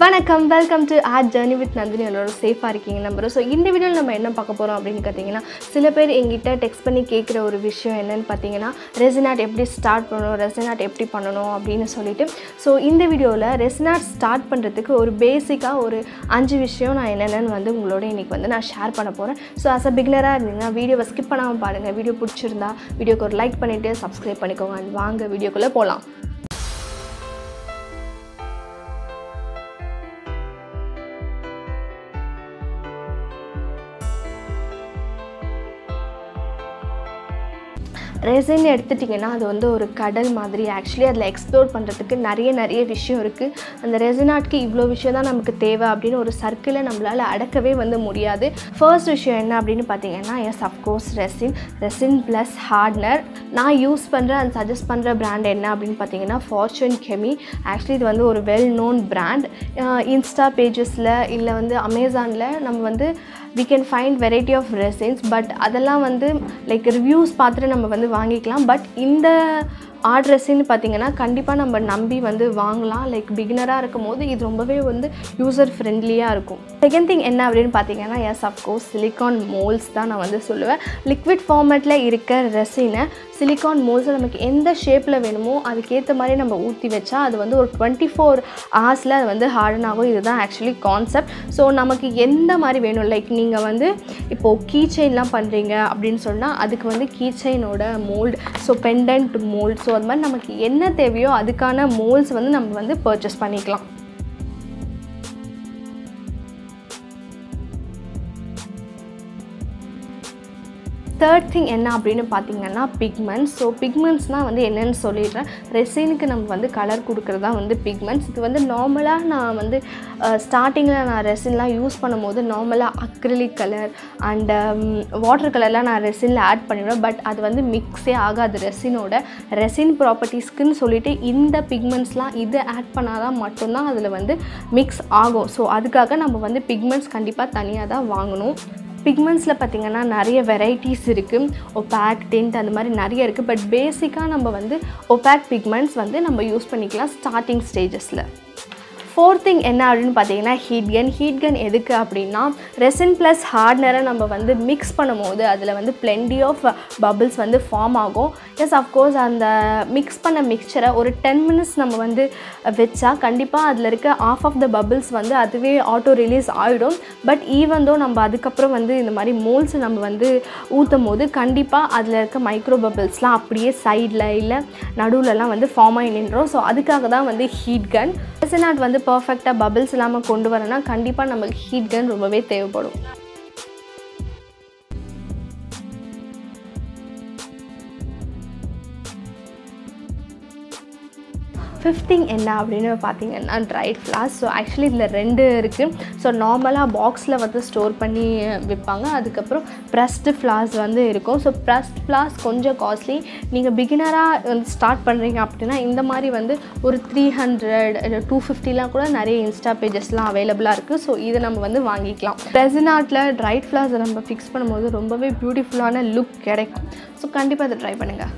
வணக்கம் welcome to art journey with Nandini எல்லோரும் சேஃபாக இருக்கீங்க நம்புறோம் ஸோ இந்த வீடியோவில் நம்ம என்ன பார்க்க போகிறோம் அப்படின்னு பார்த்தீங்கன்னா சில பேர் எங்கிட்ட டெக்ஸ்ட் பண்ணி கேட்குற ஒரு விஷயம் என்னன்னு பார்த்தீங்கன்னா ரெசினாட் எப்படி ஸ்டார்ட் பண்ணணும் ரெசினாட் எப்படி பண்ணணும் அப்படின்னு சொல்லிட்டு ஸோ இந்த வீடியோவில் ரெசினாட் ஸ்டார்ட் பண்ணுறதுக்கு ஒரு பேசிக்காக ஒரு அஞ்சு விஷயம் நான் என்னென்னு வந்து உங்களோட இன்றைக்கி வந்து நான் ஷேர் பண்ண போகிறேன் ஸோ அஸ் அ பிகினராக இருந்தீங்கன்னா வீடியோவை ஸ்கிப் பண்ணாமல் பாருங்கள் வீடியோ பிடிச்சிருந்தா வீடியோக்கு ஒரு லைக் பண்ணிவிட்டு சப்ஸ்கிரைப் பண்ணிக்கோங்க and வாங்க வீடியோக்குள்ளே போகலாம் ரெசின் எடுத்துட்டிங்கன்னா அது வந்து ஒரு கடல் மாதிரி ஆக்சுவலி அதில் எக்ஸ்ப்ளோர் பண்ணுறதுக்கு நிறைய நிறைய விஷயம் இருக்குது அந்த ரெசினாட்க்கு இவ்வளோ விஷயம் தான் நமக்கு தேவை அப்படின்னு ஒரு சர்க்கிளை நம்மளால் அடக்கவே வந்து முடியாது ஃபர்ஸ்ட் விஷயம் என்ன அப்படின்னு பார்த்தீங்கன்னா yes of course resin resin plus hardener நான் யூஸ் பண்ணுற அண்ட் சஜஸ்ட் பண்ணுற பிராண்ட் என்ன அப்படின்னு பார்த்தீங்கன்னா ஃபார்ச்சூன் கெமி ஆக்சுவலி இது வந்து ஒரு வெல் நோன் பிராண்ட் இன்ஸ்டா பேஜஸில் இல்லை வந்து அமேசானில் நம்ம வந்து we can find variety of resins but அதெல்லாம் வந்து லைக் ரிவ்யூஸ் பார்த்துட்டு நம்ம வந்து வாங்கிக்கலாம் பட் இந்த ஆர்ட் ரெசின்னு பார்த்தீங்கன்னா கண்டிப்பாக நம்ம நம்பி வந்து வாங்கலாம் லைக் பிகினராக இருக்கும் போது இது ரொம்பவே வந்து யூசர் ஃப்ரெண்ட்லியாக இருக்கும் செகண்ட் திங் என்ன அப்படின்னு பார்த்தீங்கன்னா எஸ் அஃப்கோர்ஸ் சிலிக்கான் மோல்ஸ் தான் நான் வந்து சொல்லுவேன் லிக்விட் ஃபார்மேட்டில் இருக்க ரெசினை சிலிக்கான் மோல்ஸை நமக்கு எந்த ஷேப்பில் வேணுமோ அதுக்கேற்ற மாதிரி நம்ம ஊற்றி வச்சா அது வந்து ஒரு டுவெண்ட்டி ஃபோர் ஹவர்ஸில் அது வந்து ஹார்டன் ஆகும் இதுதான் ஆக்சுவலி கான்செப்ட் ஸோ நமக்கு எந்த மாதிரி வேணும் லைக் நீங்கள் வந்து இப்போது கீ செயின்லாம் பண்ணுறீங்க அப்படின்னு சொன்னால் அதுக்கு வந்து கீ செயினோட mould so pendant mould so அது மாதிரி நமக்கு என்ன தேவையோ அதுக்கான மோல்ஸ் வந்து நம்ம வந்து பர்ச்சேஸ் பண்ணிக்கலாம் தேர்ட் திங் என்ன அப்படின்னு பார்த்தீங்கன்னா பிக்மெண்ட்ஸ் ஸோ பிக்மெண்ட்ஸ்னால் வந்து என்னென்னு சொல்லிடுறேன் ரெசினுக்கு நம்ம வந்து கலர் கொடுக்குறது தான் வந்து பிக்மெண்ட்ஸ் இது வந்து நார்மலாக நான் வந்து ஸ்டார்டிங்கில் நான் ரெசின்லாம் யூஸ் பண்ணும்போது நார்மலாக அக்ரிலிக் கலர் அண்ட் வாட்டர் கலர்லாம் நான் ரெசினில் ஆட் பண்ணிவிடுவேன் பட் அது வந்து மிக்ஸே ஆகாது ரெசினோட ரெசின் ப்ராப்பர்ட்டிஸ்க்குன்னு சொல்லிட்டு இந்த பிக்மெண்ட்ஸ்லாம் இது ஆட் பண்ணால் தான் மட்டும்தான் அதில் வந்து மிக்ஸ் ஆகும் ஸோ அதுக்காக நம்ம வந்து பிக்மெண்ட்ஸ் கண்டிப்பாக தனியாக தான் வாங்கணும் பிக்மெண்ட்ஸில் பார்த்திங்கன்னா நிறைய வெரைட்டிஸ் இருக்குது ஒபேக் டிண்ட் அந்த மாதிரி நிறைய இருக்குது பட் பேசிக்காக நம்ம வந்து ஒபேக் பிக்மெண்ட்ஸ் வந்து நம்ம யூஸ் பண்ணிக்கலாம் ஸ்டார்டிங் ஸ்டேஜஸில் ஃபோர்த் திங் என்ன அப்படின்னு பார்த்தீங்கன்னா ஹீட் கன் ஹீட் கன் எதுக்கு அப்படின்னா ரெசின் ப்ளஸ் ஹார்ட்னரை நம்ம வந்து மிக்ஸ் பண்ணும்போது அதில் வந்து பிளெண்டி ஆஃப் பபிள்ஸ் வந்து ஃபார்ம் ஆகும் எஸ் அஃப்கோர்ஸ் அந்த மிக்ஸ் பண்ண மிக்சரை ஒரு டென் மினிட்ஸ் நம்ம வந்து வச்சா கண்டிப்பாக அதில் இருக்க ஆஃப் ஆஃப் த பபிள்ஸ் வந்து அதுவே ஆட்டோ ரிலீஸ் ஆகிடும் பட் ஈவன் தோ நம்ம அதுக்கப்புறம் வந்து இந்த மாதிரி மோல்ஸ் நம்ம வந்து ஊற்றும் போது கண்டிப்பாக அதில் இருக்க மைக்ரோ பபிள்ஸ்லாம் அப்படியே சைடில் இல்லை நடுவுலலாம் வந்து ஃபார்ம் ஆகி நின்றோம் ஸோ அதுக்காக தான் வந்து ஹீட் கன் ரெசினாட் வந்து பர்ஃபெக்டாக பபிள்ஸ் இல்லாமல் கொண்டு வரனா கண்டிப்பாக நமக்கு ஹீட் கன் ரொம்பவே தேவைப்படும் ஃபிஃப்த் திங் என்ன அப்படின்னு பார்த்தீங்கன்னா ட்ரைட் ஃப்ளாஸ் ஸோ ஆக்சுவலி இதில் ரெண்டு இருக்குது ஸோ நார்மலாக பாக்ஸில் வந்து ஸ்டோர் பண்ணி விற்பாங்க அதுக்கப்புறம் ப்ரெஸ்டு ஃப்ளாஸ் வந்து இருக்கும் ஸோ ப்ரெஸ்ட் ஃப்ளாஸ் கொஞ்சம் காஸ்ட்லி நீங்கள் பிகினராக வந்து ஸ்டார்ட் பண்ணுறீங்க அப்படின்னா இந்த மாதிரி வந்து ஒரு த்ரீ ஹண்ட்ரட் இல்லை டூ ஃபிஃப்டிலாம் கூட நிறைய இன்ஸ்டா பேஜஸ்லாம் அவைலபிளாக இருக்குது ஸோ இதை நம்ம வந்து வாங்கிக்கலாம் ரெசினாட்டில் ட்ரைட் ஃப்ளாஸை நம்ம ஃபிக்ஸ் பண்ணும்போது ரொம்பவே பியூட்டிஃபுல்லான லுக் கிடைக்கும் ஸோ கண்டிப்பாக அதை ட்ரை பண்ணுங்கள்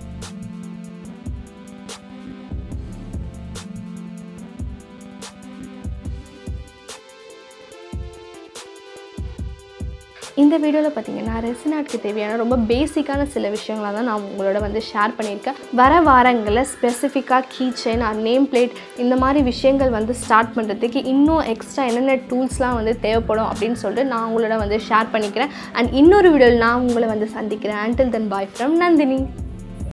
இந்த வீடியோவில் பார்த்தீங்கன்னா ரெசினாட்க்கு தேவையான ரொம்ப பேசிக்கான சில விஷயங்களாக தான் நான் உங்களோட வந்து ஷேர் பண்ணியிருக்கேன் வர வாரங்களில் ஸ்பெசிஃபிக்காக key chain or name plate இந்த மாதிரி விஷயங்கள் வந்து ஸ்டார்ட் பண்ணுறதுக்கு இன்னும் எக்ஸ்ட்ரா என்னென்ன டூல்ஸ்லாம் வந்து தேவைப்படும் அப்படின்னு சொல்லிட்டு நான் உங்களோட வந்து ஷேர் பண்ணிக்கிறேன் அண்ட் இன்னொரு வீடியோவில் நான் உங்களை வந்து சந்திக்கிறேன் until then bye from Nandini